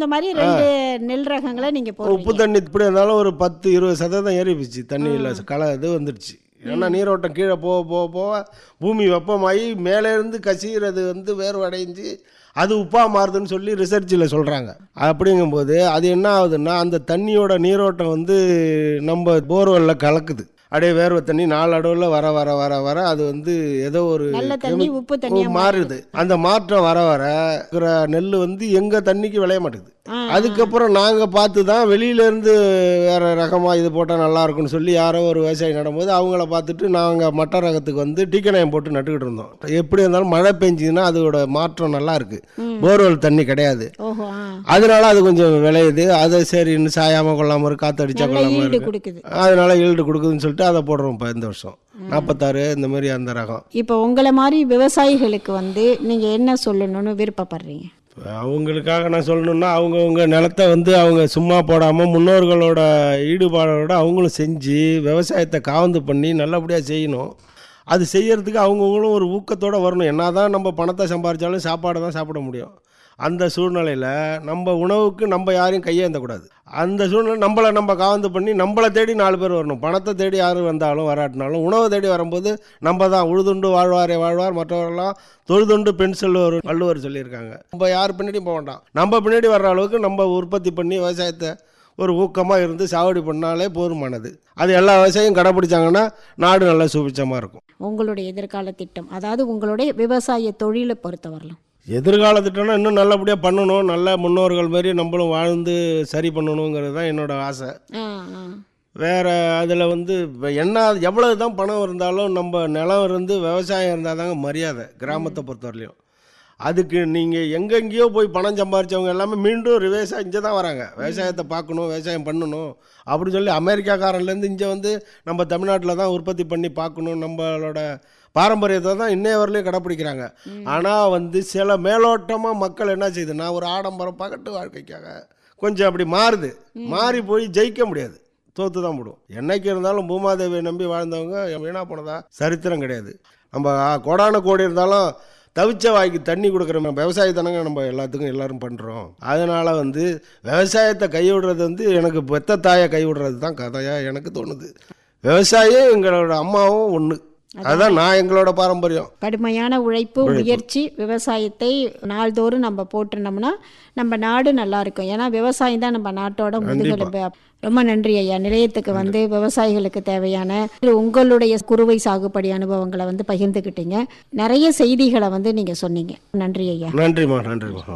தகுந்த மாதிரி ரெண்டு நெல் ரகங்களை நீங்க உப்பு போடுவீங்க தண்ணி இப்படி இருந்தாலும் ஒரு பத்து இருபது சதவீதம் ஏறி போச்சு தண்ணியில் களை இது வந்துடுச்சு ஏன்னா நீரோட்டம் கீழே போக போக போக பூமி வெப்பமாகி மேலே இருந்து கசிகிறது வந்து வேர்வடைஞ்சு அது உப்பாக மாறுதுன்னு சொல்லி ரிசர்ச்சில் சொல்கிறாங்க அப்படிங்கும்போது அது என்ன ஆகுதுன்னா அந்த தண்ணியோட நீரோட்டம் வந்து நம்ம போர்வெல்ல கலக்குது அப்படியே வேர்வை தண்ணி நாளடைவில் வர வர வர வர அது வந்து ஏதோ ஒரு நல்ல தண்ணி chemi- உப்பு தண்ணியா மாறுது அந்த மாற்றம் வர வர இருக்கிற நெல் வந்து எங்க தண்ணிக்கு விளைய மாட்டேங்குது ஆ, அதுக்கப்புறம் நாங்கள் பார்த்து தான் வெளியிலேருந்து வேறு ரகமாக இது போட்டால் நல்லா இருக்கும்னு சொல்லி யாரோ ஒரு விவசாயி நடும்போது அவங்கள பார்த்துட்டு நாங்கள் மட்ட ரகத்துக்கு வந்து டீக்கநாயம் போட்டு நட்டுக்கிட்டு இருந்தோம் எப்படி இருந்தாலும் மழை பெஞ்சுதுன்னா அதோட மாற்றம் நல்லா இருக்கு ம். போர்வெல் தண்ணி கிடையாது ஓஹோ ஆ. அதனால அது கொஞ்சம் விளையுது அதை சரின்னு சாயாமல் கொள்ளாமல் இருக்கு காற்றடிச்சா நல்ல கொள்ளாமல் ஈடு இருக்கு கொடுக்குது அதனால ஈல்டு கொடுக்குதுன்னு சொல்லிட்டு அதை போடுறோம் இப்போ இந்த வருஷம் நாற்பத்தாறு இந்த மாதிரி அந்த ரகம் இப்போ உங்களை மாதிரி விவசாயிகளுக்கு வந்து நீங்க என்ன சொல்லணும்னு விருப்பப்படுறீங்க இப்ப அவங்களுக்காக நான் சொல்லணும்னா அவங்கவுங்க நிலத்தை வந்து அவங்க சும்மா போடாமல் முன்னோர்களோட ஈடுபாடோட அவங்களும் செஞ்சு விவசாயத்தை காவந்து பண்ணி நல்லபடியாக செய்யணும் அது செய்யறதுக்கு அவங்கவுங்களும் ஒரு ஊக்கத்தோட வரணும் என்னதான் நம்ம பணத்தை சம்பாதிச்சாலும் சாப்பாடு தான் சாப்பிட முடியும் அந்த சூழ்நிலையில் நம்ம உணவுக்கு நம்ம யாரையும் கையேந்தக்கூடாது அந்த சூழ்நிலை நம்மளை நம்ம காவந்து பண்ணி நம்மளை தேடி நாலு பேர் வரணும் பணத்தை தேடி யார் வந்தாலும் வராட்டினாலும் உணவை தேடி வரும்போது நம்ம தான் உழுதுண்டு வாழ்வாரே வாழ்வார் மற்றவரெல்லாம் தொழுதுண்டு பெண் செல்வர் வள்ளுவர் சொல்லியிருக்காங்க நம்ம யார் பின்னாடியும் போக வேண்டாம் நம்ம பின்னாடி வர்ற அளவுக்கு நம்ம உற்பத்தி பண்ணி விவசாயத்தை ஒரு ஊக்கமாக இருந்து சாவடி பண்ணாலே போதுமானது அது எல்லா விவசாயியும் கடைப்பிடிச்சாங்கன்னா நாடு நல்லா சுபிச்சமாக இருக்கும் உங்களுடைய எதிர்கால திட்டம் அதாவது உங்களுடைய விவசாய தொழிலை பொறுத்தவரையிலும் எதிர்கால திட்டம்னா இன்னும் நல்லபடியாக பண்ணணும் நல்ல முன்னோர்கள் மாதிரி நம்மளும் வாழ்ந்து சரி பண்ணணுங்கிறது தான் என்னோட ஆசை ஆ ஆ வேற அதில் வந்து இப்ப என்ன எவ்வளவு தான் பணம் இருந்தாலும் நம்ம நிலம் இருந்து விவசாயம் இருந்தால் தாங்க மரியாதை கிராமத்தை பொறுத்தவரையிலையும் அதுக்கு நீங்கள் எங்கெங்கேயோ போய் பணம் சம்பாரிச்சவங்க எல்லாமே மீண்டும் ரிவேஸாக இங்கே தான் வராங்க விவசாயத்தை பார்க்கணும் விவசாயம் பண்ணணும் அப்படின்னு சொல்லி அமெரிக்காக்காரன்லேருந்து இங்கே வந்து நம்ம தமிழ்நாட்டில் தான் உற்பத்தி பண்ணி பார்க்கணும் நம்மளோட பாரம்பரியத்தை தான் இன்னைய வரலையும் கடைப்பிடிக்கிறாங்க ஆனால் வந்து சில மேலோட்டமாக மக்கள் என்ன செய்யுதுன்னா ஒரு ஆடம்பரம் பகட்டு வாழ்க்கைக்காக கொஞ்சம் அப்படி மாறுது மாறி போய் ஜெயிக்க முடியாது தோத்து தான் போடும் என்னைக்கு இருந்தாலும் பூமாதேவியை நம்பி வாழ்ந்தவங்க வீணாக போனதா சரித்திரம் கிடையாது நம்ம ஆ, கோடான கோடி இருந்தாலும் தவிச்ச வாய்க்கு தண்ணி கொடுக்குற விவசாயத்தனங்க நம்ம எல்லாத்துக்கும் எல்லாரும் பண்ணுறோம் அதனால் வந்து விவசாயத்தை கைவிடுறது வந்து எனக்கு பெத்த தாயை கைவிடுறது தான் கதையாக எனக்கு தோணுது விவசாயம் எங்களோட அம்மாவும் ஒன்று அதுதான் நான் எங்களோட பாரம்பரியம் கடுமையான உழைப்பு முயற்சி விவசாயத்தை நாள்தோறும் நம்ம போட்டுனோம்னா நம்ம நாடு நல்லா இருக்கும் ஏன்னா விவசாயம் தான் நம்ம நாட்டோட முதுகெலும்பு ரொம்ப நன்றி ஐயா நிலையத்துக்கு வந்து விவசாயிகளுக்கு தேவையான உங்களுடைய குறுவை சாகுபடி அனுபவங்களை வந்து பகிர்ந்துக்கிட்டீங்க நிறைய செய்திகளை வந்து நீங்க சொன்னீங்க நன்றி ஐயா நன்றிம்மா நன்றிம்மா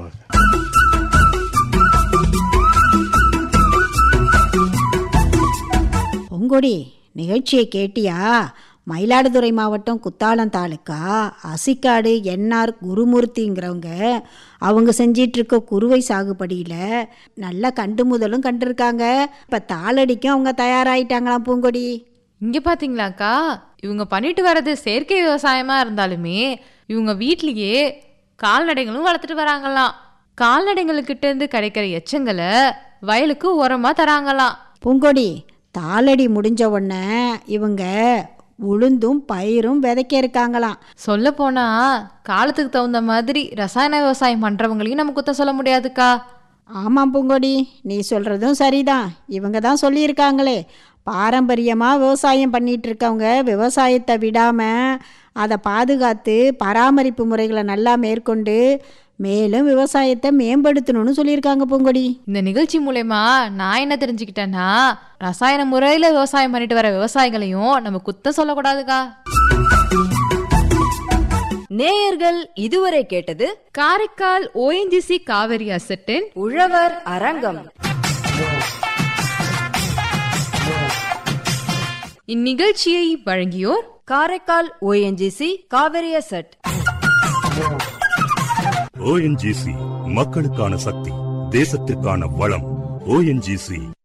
பொங்கொடி நிகழ்ச்சியை கேட்டியா மயிலாடுதுறை மாவட்டம் குத்தாலம் தாலுக்கா அசிக்காடு என்ஆர் குருமூர்த்திங்கிறவங்க அவங்க செஞ்சிட்டு இருக்க குறுவை சாகுபடியில் நல்ல கண்டு முதலும் கண்டிருக்காங்க இப்போ தாளடிக்கும் அவங்க தயாராயிட்டாங்களாம் பூங்கொடி இங்க பாத்தீங்களாக்கா இவங்க பண்ணிட்டு வர்றது செயற்கை விவசாயமா இருந்தாலுமே இவங்க வீட்லயே கால்நடைகளும் வளர்த்துட்டு வராங்களாம் கால்நடைகளுக்கிட்ட இருந்து கிடைக்கிற எச்சங்களை வயலுக்கு உரமா தராங்களாம் பூங்கொடி தாளடி முடிஞ்ச உடனே இவங்க உளுந்தும் பயிரும் விதைக்க இருக்காங்களாம் சொல்ல போனா காலத்துக்கு தகுந்த மாதிரி ரசாயன விவசாயம் பண்றவங்களையும் நம்ம குத்தம் சொல்ல முடியாதுக்கா ஆமாம் பூங்கொடி நீ சொல்கிறதும் சரிதான் இவங்க தான் சொல்லியிருக்காங்களே பாரம்பரியமாக விவசாயம் பண்ணிட்டு இருக்கவங்க விவசாயத்தை விடாமல் அதை பாதுகாத்து பராமரிப்பு முறைகளை நல்லா மேற்கொண்டு மேலும் விவசாயத்தை மேம்படுத்தணும்னு சொல்லியிருக்காங்க பூங்கொடி இந்த நிகழ்ச்சி மூலயமா நான் என்ன தெரிஞ்சுக்கிட்டேன்னா ரசாயன முறையில விவசாயம் பண்ணிட்டு வர விவசாயிகளையும் நம்ம குத்தம் சொல்லக்கூடாதுக்கா நேயர்கள் இதுவரை கேட்டது காரைக்கால் ஓஎன்ஜிசி காவிரி அசட்டின் உழவர் அரங்கம் இந்நிகழ்ச்சியை வழங்கியோர் காரைக்கால் ஓஎன்ஜிசி காவிரிய செட் ஓஎன்ஜிசி மக்களுக்கான சக்தி தேசத்திற்கான வளம் ஓஎன்ஜிசி